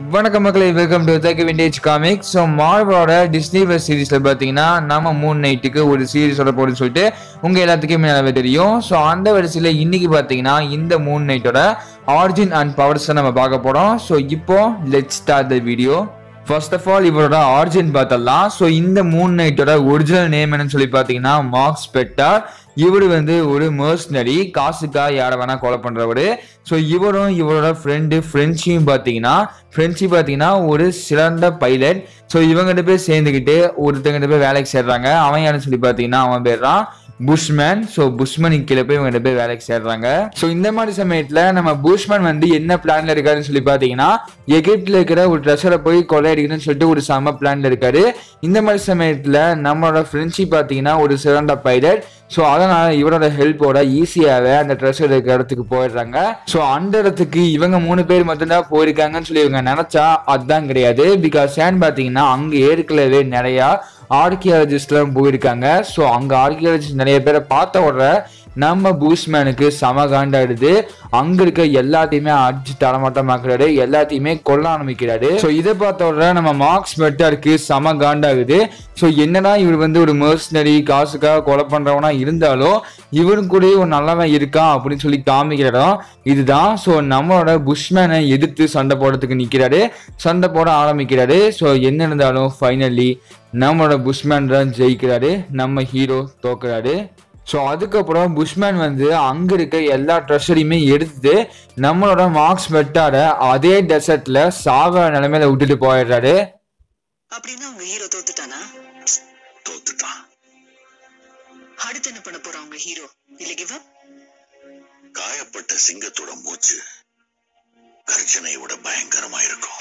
வணக்கம் மக்களே welcome to தக்க விண்டேஜ் காமிக் ஸோ மார்வலோட டிஸ்னி வெப் சீரிஸில் பார்த்தீங்கன்னா நம்ம மூன் நைட்டுக்கு ஒரு சீரிஸோட போடுன்னு சொல்லிட்டு உங்கள் எல்லாத்துக்குமே நல்லாவே தெரியும் ஸோ அந்த வரிசையில் இன்னைக்கு பார்த்தீங்கன்னா இந்த மூன் நைட்டோட ஆரிஜின் அண்ட் பவர்ஸை நம்ம பார்க்க போகிறோம் ஸோ இப்போ let start the video first of all இவரோட ஆரிஜின் பார்த்தலாம் ஸோ இந்த மூன் நைட்டோட ஒரிஜினல் நேம் என்னன்னு சொல்லி பார்த்தீங்கன்னா மார்க்ஸ் பெட்டார் இவர் வந்து ஒரு மர்ஸ்னரி காசுக்கா யாரை வேணா கொலை பண்றவரு ஸோ இவரும் இவரோட ஃப்ரெண்டு ஃப்ரெண்ட்ஸையும் பார்த்தீங்கன்னா ஃப்ரெண்ட்ஸி பார்த்தீங்கன்னா ஒரு சிறந்த பைலட் ஸோ இவங்கிட்ட போய் சேர்ந்துக்கிட்டு ஒருத்தங்கிட்ட போய் வேலைக்கு சேர்றாங்க அவன் யாருன்னு சொல்லி பார்த்தீங்கன்னா அவன் பேர் தான் புஷ்மேன் ஸோ புஷ்மனுக்கு கீழே போய் இவங்க போய் வேலைக்கு சேர்றாங்க ஸோ இந்த மாதிரி சமயத்தில் நம்ம புஷ்மன் வந்து என்ன பிளான்ல இருக்காருன்னு சொல்லி பார்த்தீங்கன்னா எகிப்தில் இருக்கிற ஒரு ட்ரெஷரை போய் கொள்ளையடிக்கணும்னு சொல்லிட்டு ஒரு செம பிளான்ல இருக்காரு இந்த மாதிரி சமயத்தில் நம்மளோட ஃப்ரெண்ட்ஷிப் பார்த்தீங்கன்னா ஒரு சிறந்த பைலட் ஸோ அதனால இவரோட ஹெல்ப்போட ஈஸியாகவே அந்த ட்ரெஷர் இருக்கிற இடத்துக்கு போயிடுறாங்க ஸோ அந்த இடத்துக்கு இவங்க மூணு பேர் மட்டும்தான் போயிருக்காங்கன்னு சொல்லி இவங்க நினைச்சா அதுதான் கிடையாது பிகாஸ் ஏன்னு பார்த்தீங்கன்னா அங்கே ஏற்கனவே நிறையா ஆர்கியாலஜிஸ்ட்லாம் போயிருக்காங்க ஸோ அங்கே ஆர்கியாலஜிஸ்ட் நிறைய பேரை பார்த்த உடனே நம்ம பூஸ்மேனுக்கு சம காண்டாடுது அங்க இருக்க எல்லாத்தையுமே அடிச்சு தரமாட்டமாக்குறாரு எல்லாத்தையுமே கொல்ல ஆரம்பிக்கிறாரு ஸோ இதை பார்த்த உடனே நம்ம மார்க்ஸ் மெட்டாருக்கு சம காண்டாகுது ஸோ என்னடா இவர் வந்து ஒரு மர்சனரி காசுக்காக கொலை பண்றவனா இருந்தாலும் இவரும் கூட ஒரு நல்லவன் இருக்கான் அப்படின்னு சொல்லி காமிக்கிற இடம் இதுதான் ஸோ நம்மளோட புஷ்மேனை எதிர்த்து சண்டை போடுறதுக்கு நிற்கிறாரு சண்டை போட ஆரம்பிக்கிறாரு ஸோ என்ன இருந்தாலும் ஃபைனலி நம்மளோட புஷ்மேன் தான் ஜெயிக்கிறாரு நம்ம ஹீரோ தோக்குறாரு ஸோ அதுக்கப்புறம் புஷ்மேன் வந்து அங்கே இருக்க எல்லா ட்ரெஷரையுமே எடுத்து நம்மளோட மார்க்ஸ் வெட்டார அதே டெசர்ட்ல சாவ நிலைமையில விட்டுட்டு போயிடுறாரு அப்படின்னா உங்க ஹீரோ தோத்துட்டானா தோத்துட்டான் அடுத்து என்ன பண்ண போறான் உங்க ஹீரோ இல்ல கிவ் அப் காயப்பட்ட சிங்கத்தோட மூச்சு கர்ஜனை விட பயங்கரமா இருக்கும்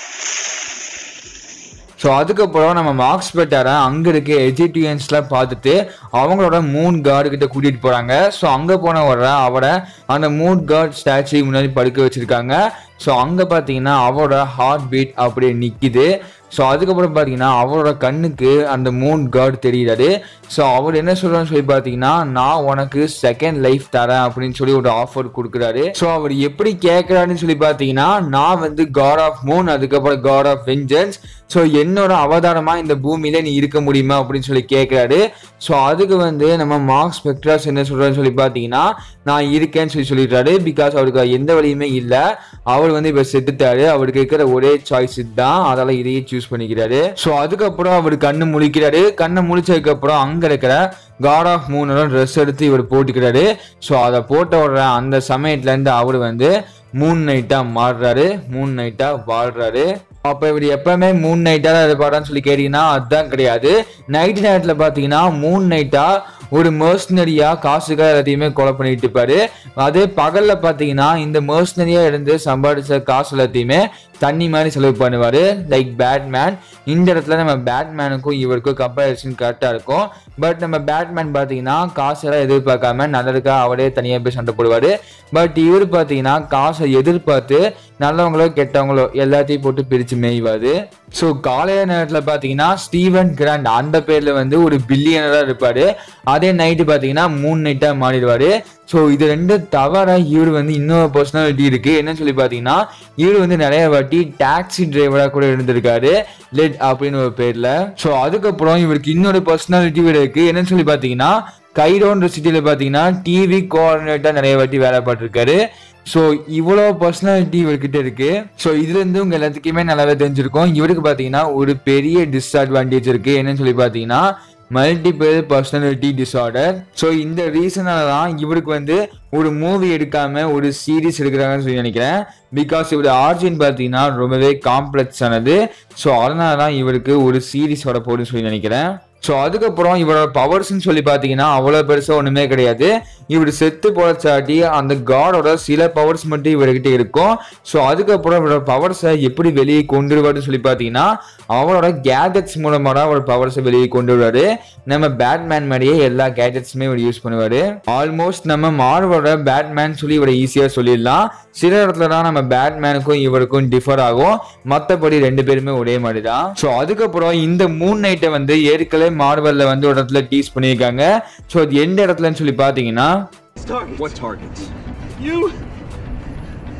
ஸோ அதுக்கப்புறம் நம்ம மார்க்ஸ் பெட்டாரை அங்கே இருக்க எஜிடியன்ஸ்லாம் பார்த்துட்டு அவங்களோட மூன் கார்டு கிட்ட கூட்டிகிட்டு போகிறாங்க ஸோ அங்கே போன உடனே அவரை அந்த மூன் கார்டு ஸ்டாச்சு முன்னாடி படுக்க வச்சுருக்காங்க ஸோ அங்கே பார்த்தீங்கன்னா அவரோட ஹார்ட் பீட் அப்படியே நிற்கிது ஸோ அதுக்கப்புறம் பார்த்தீங்கன்னா அவரோட கண்ணுக்கு அந்த மூன் கார்டு தெரியுறாரு ஸோ அவர் என்ன சொல்றான்னு சொல்லி பார்த்தீங்கன்னா நான் உனக்கு செகண்ட் லைஃப் தரேன் அப்படின்னு சொல்லி ஒரு ஆஃபர் கொடுக்குறாரு ஸோ அவர் எப்படி கேட்குறாருன்னு சொல்லி பார்த்தீங்கன்னா நான் வந்து காட் ஆஃப் மூன் அதுக்கப்புறம் காட் ஆஃப் வெஞ்சன்ஸ் ஸோ என்னோட அவதாரமா இந்த பூமியில நீ இருக்க முடியுமா அப்படின்னு சொல்லி கேட்குறாரு ஸோ அதுக்கு வந்து நம்ம மார்க்ஸ் ஸ்பெக்ட்ராஸ் என்ன சொல்றாருன்னு சொல்லி பார்த்தீங்கன்னா நான் இருக்கேன்னு சொல்லி சொல்லிடுறாரு பிகாஸ் அவருக்கு எந்த வழியுமே இல்லை அவர் வந்து இப்போ செத்துட்டாரு அவருக்கு இருக்கிற ஒரே சாய்ஸ் இதுதான் அதால இதையே சூஸ் பண்ணிக்கிறாரு ஸோ அதுக்கப்புறம் அவர் கண்ணு முழிக்கிறாரு கண்ணை முழிச்சதுக்கு அப்புறம் அங்க இருக்கிற காட் ஆஃப் மூனோட ட்ரெஸ் எடுத்து இவர் போட்டுக்கிறாரு ஸோ அதை போட்ட உடனே அந்த சமயத்துல இருந்து அவர் வந்து மூன் நைட்டா மாறுறாரு மூன் நைட்டா வாழ்றாரு அப்போ இவர் எப்பவுமே மூன் நைட்டா தான் இருப்பாரான்னு சொல்லி கேட்டீங்கன்னா அதுதான் கிடையாது நைட் நேரத்தில் பார்த்தீங்கன்னா மூன் நைட்டா ஒரு மர்சனரியா காசுக்காக எல்லாத்தையுமே கொலை பண்ணிட்டு இருப்பாரு அதே பகல்ல பார்த்தீங்கன்னா இந்த மர்சனரியா இருந்து சம்பாதிச்ச காசு எல்லாத்தையுமே தண்ணி மாதிரி செலவு பண்ணுவார் லைக் பேட்மேன் இந்த இடத்துல நம்ம பேட்மேனுக்கும் இவருக்கும் கம்பேரிசன் கரெக்டாக இருக்கும் பட் நம்ம பேட்மேன் பார்த்தீங்கன்னா காசெல்லாம் எதிர்பார்க்காம நல்லதுக்காக அவரே தனியாக போய் சண்டை போடுவார் பட் இவர் பார்த்தீங்கன்னா காசை எதிர்பார்த்து நல்லவங்களோ கெட்டவங்களோ எல்லாத்தையும் போட்டு பிரித்து மேய்வாரு ஸோ காலையில நேரத்தில் பார்த்தீங்கன்னா ஸ்டீவன் கிராண்ட் அந்த பேரில் வந்து ஒரு பில்லியனராக இருப்பார் அதே நைட்டு பார்த்தீங்கன்னா மூணு நைட்டாக மாறிடுவார் ஸோ இது ரெண்டு தவிர இவர் வந்து இன்னொரு பர்சனாலிட்டி இருக்கு என்னன்னு சொல்லி பார்த்தீங்கன்னா இவர் வந்து நிறைய வாட்டி டாக்ஸி டிரைவராக கூட இருந்திருக்காரு லெட் அப்படின்னு ஒரு பேரில் ஸோ அதுக்கப்புறம் இவருக்கு இன்னொரு பர்சனாலிட்டி இருக்கு என்னன்னு சொல்லி பார்த்தீங்கன்னா கைரோன்ற சிட்டியில் பார்த்தீங்கன்னா டிவி கோஆர்டினேட்டாக நிறைய வாட்டி வேலை பார்த்துருக்காரு ஸோ இவ்வளோ பர்சனாலிட்டி இவர்கிட்ட இருக்கு ஸோ இதுலேருந்து உங்க எல்லாத்துக்குமே நல்லாவே தெரிஞ்சிருக்கும் இவருக்கு பார்த்தீங்கன்னா ஒரு பெரிய டிஸ்அட்வான்டேஜ் இருக்கு என்னன்னு சொல்லி பார்த்தீங்கன்னா மல்டிபிள் பர்சனாலிட்டி டிஸார்டர் ஸோ இந்த ரீசனால தான் இவருக்கு வந்து ஒரு மூவி எடுக்காம ஒரு சீரிஸ் எடுக்கிறாங்கன்னு சொல்லி நினைக்கிறேன் பிகாஸ் இவர் ஆர்ஜின் பார்த்தீங்கன்னா ரொம்பவே காம்ப்ளெக்ஸ் ஆனது ஸோ அதனால தான் இவருக்கு ஒரு சீரிஸ் வர போகுதுன்னு சொல்லி நினைக்கிறேன் ஸோ அதுக்கப்புறம் இவரோட பவர்ஸ்னு சொல்லி பார்த்தீங்கன்னா அவ்வளோ பெருசாக ஒன்றுமே கிடையாது இவர் செத்து பொழைச்சாட்டி அந்த காடோட சில பவர்ஸ் மட்டும் இவர்கிட்ட இருக்கும் ஸோ அதுக்கப்புறம் இவரோட பவர்ஸை எப்படி வெளியே கொண்டு வருவாருன்னு சொல்லி பார்த்தீங்கன்னா அவரோட கேஜெட்ஸ் மூலமாக தான் அவர் பவர்ஸை வெளியே கொண்டு வருவாரு நம்ம பேட்மேன் மாதிரியே எல்லா கேஜெட்ஸுமே இவர் யூஸ் பண்ணுவாரு ஆல்மோஸ்ட் நம்ம மார்வலோட பேட்மேன் சொல்லி இவரை ஈஸியாக சொல்லிடலாம் சில இடத்துல தான் நம்ம பேட்மேனுக்கும் இவருக்கும் டிஃபர் ஆகும் மற்றபடி ரெண்டு பேருமே ஒரே மாதிரி தான் ஸோ அதுக்கப்புறம் இந்த மூன் நைட்டை வந்து ஏற்கனவே மார்வல்ல வந்து ஒரு இடத்துல டீஸ் பண்ணியிருக்காங்க ஸோ அது எந்த இடத்துலன்னு சொல்லி பார்த்தீங்கன்னா What targets? You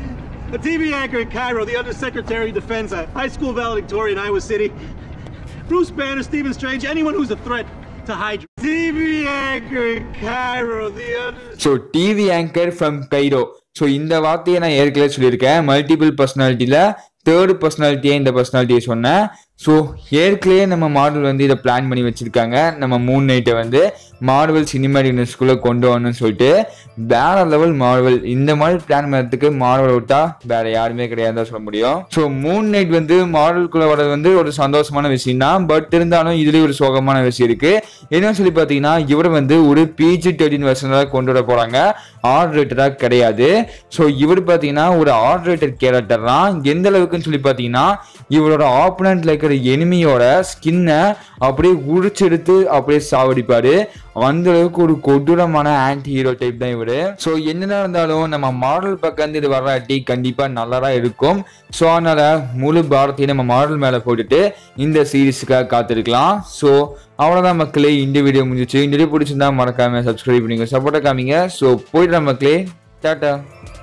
a TV anchor in Cairo, the Undersecretary of Defense, a high school valedictorian in Iowa City, Bruce Banner, Stephen Strange, anyone who's a threat to Hydra. TV anchor in Cairo, the Under. So TV anchor from Cairo so இந்த வார்த்தையை நான் ஏற்கனவே சொல்லியிருக்கேன் multiple பர்சனாலிட்டியில் third பர்சனாலிட்டியே இந்த பர்சனாலிட்டியை சொன்னேன் so ஏற்கனவே நம்ம model வந்து இதை பிளான் பண்ணி வச்சிருக்காங்க நம்ம மூன் நைட்டை வந்து மார்வல் சினிமாட்டிக் யூனிவர்ஸ்குள்ளே கொண்டு வரணும்னு சொல்லிட்டு வேற லெவல் மார்வல் இந்த மாதிரி பிளான் பண்ணுறதுக்கு மார்வல் விட்டா வேற யாருமே கிடையாது சொல்ல முடியும் ஸோ மூன் நைட் வந்து மாடலுக்குள்ள வர்றது வந்து ஒரு சந்தோஷமான விஷயம் தான் பட் இருந்தாலும் இதுலேயும் ஒரு சோகமான விஷயம் இருக்கு என்னன்னு சொல்லி பார்த்தீங்கன்னா இவர் வந்து ஒரு பிஜி தேர்ட்டின் வருஷனாக கொண்டு வர போறாங்க ஆர் ரேட்டடாக கிடையாது ஸோ இவர் பார்த்தீங்கன்னா ஒரு ஆர் ரேட்டட் கேரக்டர் தான் எந்த அளவுக்குன்னு சொல்லி பார்த்தீங்கன்னா இவரோட ஆப்பனண்ட்ல இருக்கிற எனிமியோட ஸ்கின்னை அப்படியே உரிச்செடுத்து அப்படியே சாவடிப்பாரு அந்த அளவுக்கு ஒரு கொடூரமான ஆன்டி ஹீரோ டைப் தான் இவரு ஸோ என்னதான் இருந்தாலும் நம்ம மாடல் பக்கம் இருந்து இது வராட்டி கண்டிப்பா நல்லா தான் இருக்கும் ஸோ அதனால முழு பாரத்தையும் நம்ம மாடல் மேல போட்டுட்டு இந்த சீரீஸுக்காக காத்திருக்கலாம் ஸோ அவ்வளோதான் மக்களே இந்த வீடியோ முடிஞ்சிச்சு இந்த வீடியோ பிடிச்சிருந்தா மறக்காம சப்ஸ்கிரைப் பண்ணிங்க சப்போர்ட்டை காமிங்க ஸோ போயிட்டு மக்களே டாட்டா